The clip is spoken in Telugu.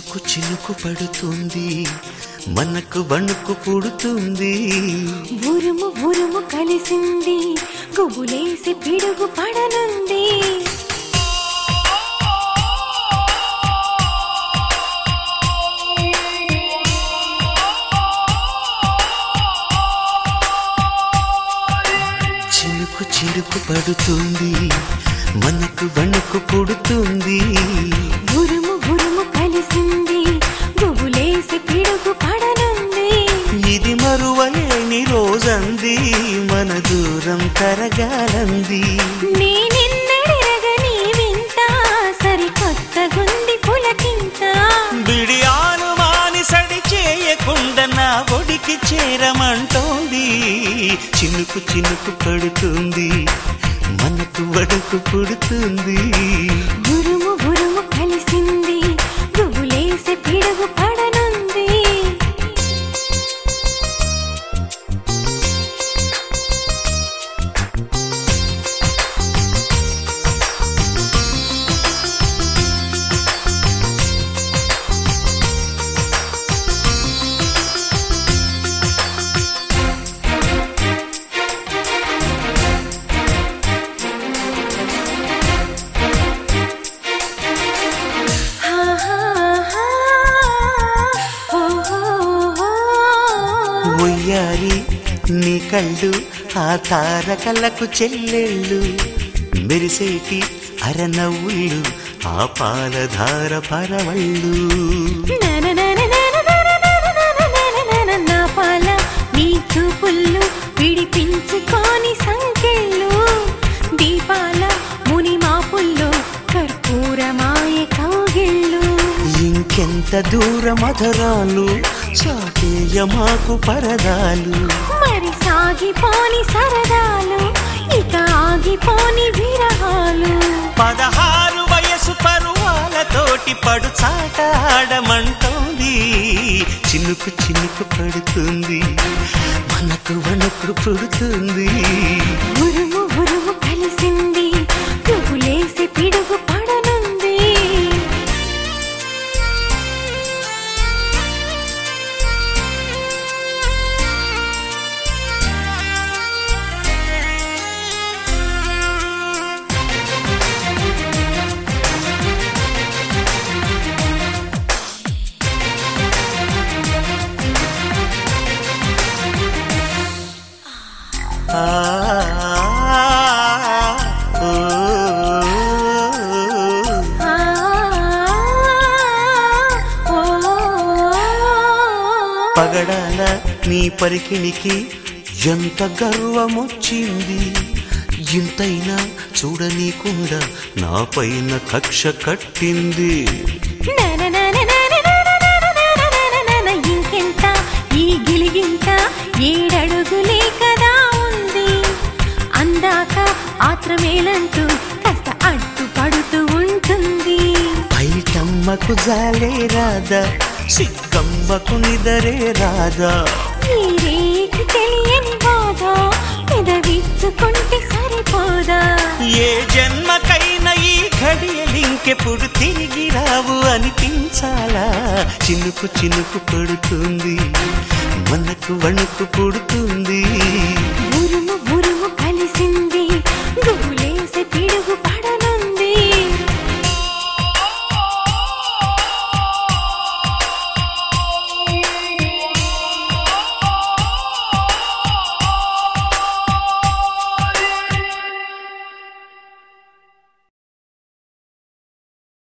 చినుకు చినుకు పడుతుంది మనకు వణుకు పుడుతుంది ఉరుము ఉరుము కలిసింది గుబులేసి పిడుగు పడనుంది చినుకు చినుకు పడుతుంది మనకు వణుకు పుడుతుంది ఉరుము ఉరుము కలిసింది గుబులేసి పిడుగు పడనుంది ఇది మరువలేని రోజంది మన దూరం తరగాలంది నేనెన్నడెరగని వింత సరికొత్త గుండి పులకింత బిడియాలు మాని సడి చేయకుండా నా ఒడికి చేరమంటోంది చినుకు చినుకు పడుతుంది మనకు వడుకు పుడుతుంది ఉరుము ఉరుము కలిసింది గుబులేసి పిడుగు పడనుంది హా హా హా ఓ హో హో ఒయ్యారి నీ కళ్ళు ఆ తారకలకు చెల్లెళ్ళు మెరిసేటి అరనవ్వుళ్ళు ఆ పాలధార పరవళ్ళు నా పాల నీ చూపుళ్ళు విడిపించుకొని సంకెళ్ళు దీపాల ముని మాపుల్లో కర్పూరమాయ కౌగిళ్ళు ఇంకెంత దూర మధురాలు చాటేయ మాకు పరదాలు మరి సాగిపోని సరదాలు ఇక ఆగిపోని విరహాలు పదహారు వయసు పరువాలతోటి పడు చాట ఆడమంటోంది చినుకు చినుకు పడుతుంది మనకు వణుకు పుడుతుంది ఉరుము ఉరుము కలిసింది గుబులేసి పిడుగు పడనుంది ఆ, ఓ, ఆ ఓ పగడాల నీ పరికినికి ఎంత గర్వమొచ్చింది ఇంతైనా చూడనీకుండా నా పైన కక్ష కట్టింది ఇంకెంత ఈ గిలిగింత ఏడడుగులే కదా ఉంది అందాక ఆత్రమేలంటూ కాస్త అడ్డు పడుతూ ఉంటుంది బయటమ్మకు జాలే రాదా సిక్కమ్మకు నిదరే రాదా ఈ రేకు తెలియని బాధ పెదవిచ్చుకుంటే సరిపోదా ఏ జన్మకైనా ఈ ఘడియలింకెప్పుడు తిరిగి రావు అనిపించాలా చినుకు చినుకు పడుతుంది మనకు వణుకు పుడుతుంది